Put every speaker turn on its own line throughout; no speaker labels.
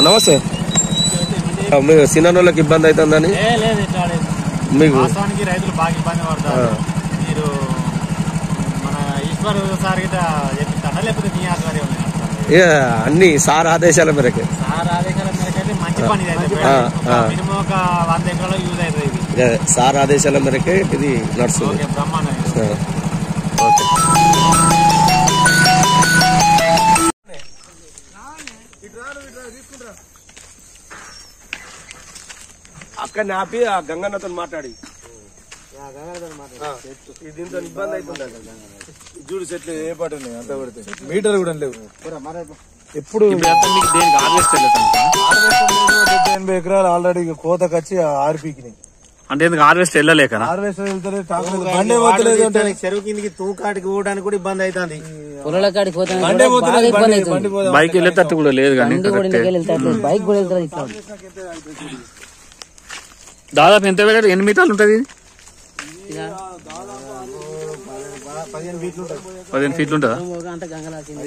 నమస్తే ఆ, మీ సినానోళ్ళకి ఇబ్బంది అవుతుందని
ఏ లేదు ఇట్లా లేదు.
మీకు
వాస్తవానికి రైతులు బాగా ఇబ్బంది పడతారు మీరు మన ఈశ్వర్ సార్ గిట్ట చెప్తారా లేకపోతే మీ ఆధ్వర్యం
ఇక అన్ని సార్ ఆదేశాల మేరకే
సార్ ఆదేశాల మేరకు అయితే మంచి పని ఇది అయితే
ఆ, ఆ.
మినిమం ఒక వంద ఎకరాలు యూజ్ అవుతుంది ఇది
ఇక సార్ ఆదేశాల మేరకే ఇది నడుస్తుంది
ఓకే బ్రహ్మాండం ఇది.
ఆ, ఓకే అక్కడ ఆపి ఆ గంగన్నతో మాట్లాడి దీంతో ఇబ్బంది అవుతుంది
చూడు చెట్లు ఏ పాట ఉన్నాయి అంత పడితే మీటర్ కూడా లేవు ఎప్పుడు
ఇప్పుడు అంతా మీకు దేనికి హార్వెస్టర్ లేదు
డెబ్బై ఎనభై ఎకరాలు ఆల్రెడీ కోతకు వచ్చి ఆర్పీకినాయి
అంటే ఎందుకు హార్వెస్ట్ వెళ్ళలేకనా
హార్వెస్టర్ వెళ్తలేదు ట్రాక్టర్ బండే పోతలేదు అంటే
చెరువు కిందికి తూకాటికి పోవడానికి కూడా ఇబ్బంది అవుతుంది
పొలాల కాడికి పోతాను
బండే
బాగా
పోతలేదు
ఇబ్బంది
బండి
అవుతుంది
బండి పోదాం
బైక్ వెళ్ళేటట్టు కూడా లేదు కానీ
బండి కూడా ఇంటికి వెళ్తారు బైక్ కూడా వెళ్తారు ఇట్లా
దాదాపు ఎంత వెళ్ళారు ఎన్ని మీటర్లు ఉంటుంది ఇది? పదిహేను ఫీట్లు ఉంటుందా
అంటే గంగలాచింది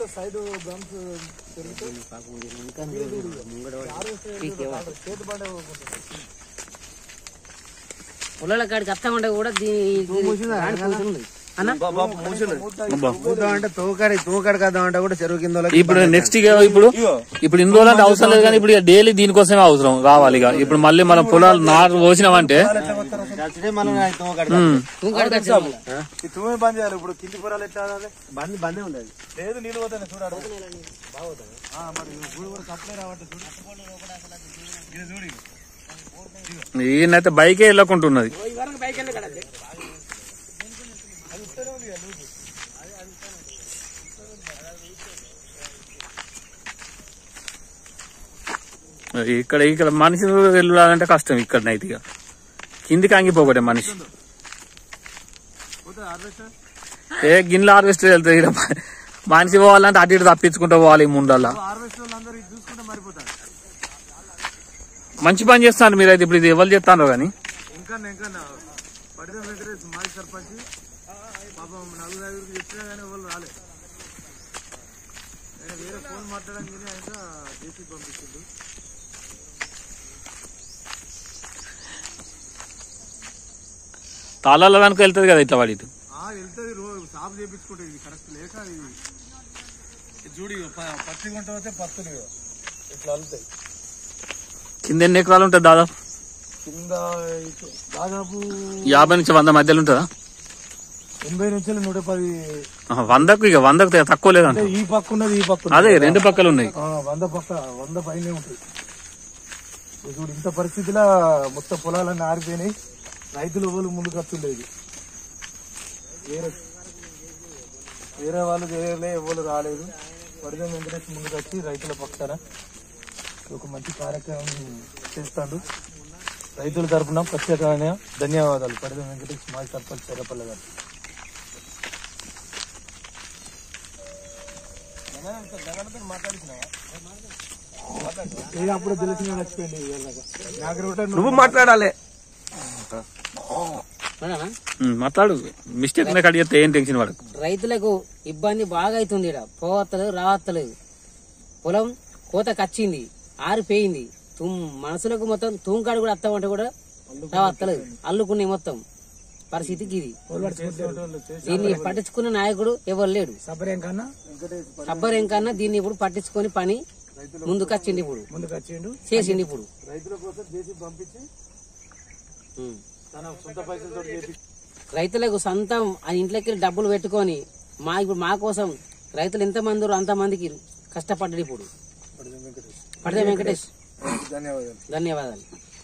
పొలాల కాడికి వస్తామంటే కూడా దీని రాని పోతుంది. అన్న
అంటే తోకాడి తోకాడి కదా అంటే కూడా చెరువు కింద
ఇప్పుడు నెక్స్ట్ ఇక ఇప్పుడు ఇప్పుడు ఇన్ని రోజులు అంటే అవసరం లేదు కానీ ఇప్పుడు ఇక డైలీ దీనికోసమే అవసరం రావాలి ఇక ఇప్పుడు మళ్ళీ మనం పొలాలు నారు పోసినామంటే ఉమ్.
తూకాడికి వచ్చాము.
తుమ్మే బంద్ చేయాలి ఇప్పుడు కింది పొరాలు ఎట్లా బంద్ బందే ఉండదు లేదు నీళ్ళు పోతాయి చూడాలి
ఈయనైతే బైకే వెళ్ళకుంటున్నది ఇక్కడ ఇక్కడ మనిషి వెళ్ళాలంటే కష్టం ఇక్కడ నైట్ ఇక కిందికి అంగిపోకటే మనిషి ఏ గిన్నెల హార్వెస్టర్ వెళ్తుంది ఇక్కడ మనిషి పోవాలంటే అటు ఇటు తప్పించుకుంటూ పోవాలి ఈ ముండల్లా
హార్వెస్ట్ వాళ్ళందరూ ఇది చూసుకుంటే మరిపోతారు
మంచి పని చేస్తాను మీరైతే ఇప్పుడు ఇది ఎవరు చేస్తాను కానీ
ఇంకా ఇంకా పడితే వెంకటేష్ మాజీ సర్పంచ్ పాపం నలుగురు ఐదుగురికి చెప్పినా కానీ ఎవరు రాలే ఆయన వేరే ఫోన్ మాట్లాడడానికి ఆయన జేసీ పంపించిండు
తాళాల వెనక వెళ్తుంది కదా ఇట్లా వాడి ఇటు.
ఆ వెళ్తుంది రోజు సాపు చేపించుకుంటే ఇది కరెక్ట్ లేక ఇది ఇది చూడు ఇగో, ప- పత్తి గుంట వస్తే పత్తులు ఇగో. ఇట్లా అల్లుతాయి
కింద ఎన్ని ఎకరాలు ఉంటుంది దాదాపు
కింద ఇటు దాదాపు
యాభై నుంచి వంద మధ్యలో ఉంటుందా
ఎనభై నుంచి నూట పది
ఆహా, వందకు ఇక వందకు త- తక్కువ లేదంట
అంటే ఈ పక్క ఉన్నది ఈ పక్క ఉన్నది.
అదే రెండు పక్కలు ఉన్నాయి
ఆ, వంద పక్క వంద పైనే ఉంటుంది ఇది చూడు ఇంత పరిస్థితిలో మొత్తం పొలాలన్నీ ఆరిపోయినాయి రైతులు ఎవరు ముందుకు వస్తుండేది వేరే వేరే వాళ్ళు చేయలే ఎవరు రాలేదు పడితే వెంకటేష్ ముందుకు వచ్చి రైతుల పక్షాన ఒక మంచి కార్యక్రమం చేస్తాడు రైతుల తరపున ప్రత్యేకమైన ధన్యవాదాలు పడితే వెంకటేష్ మాజీ సర్పంచ్ చెరపల్లి గారు ఇది అప్పుడు తెలిసిన చచ్చిపోయింది నాకు కూడా
నువ్వు మాట్లాడాలి
అవునా?
ఉమ్, మాట్లాడు మిస్టేక్ నాకు అడిగితే ఏం టెన్షన్ పడకు
రైతులకు ఇబ్బంది బాగా అవుతుంది ఇక్కడ పోవత్తలేదు రావత్తలేదు పొలం కోత కచ్చింది ఆరిపోయింది తుమ్ మనసులకు మొత్తం తూంకాడు కూడా అత్తమంటే కూడా రావత్తలేదు అల్లుకున్నాయి మొత్తం పరిస్థితికి ఇది దీన్ని పట్టించుకున్న నాయకుడు ఎవరు లేడు సబ్బరేం కన్నా దీన్ని ఇప్పుడు పట్టించుకొని పని ముందుకు వచ్చింది ఇప్పుడు
ముందుకు వచ్చిండు
చేసింది ఇప్పుడు
రైతుల కోసం చేసి పంపించి
ఉమ్.
తన సొంత పైసలతో చేసి
రైతులకు సొంతం ఆ ఇంట్లోకి డబ్బులు పెట్టుకొని మా ఇప్పుడు మా కోసం రైతులు ఎంతమంది ఉన్నారు అంతమందికి కష్టపడ్డాడు ఇప్పుడు పడితే వెంకటేష్
ధన్యవాదాలు
ధన్యవాదాలు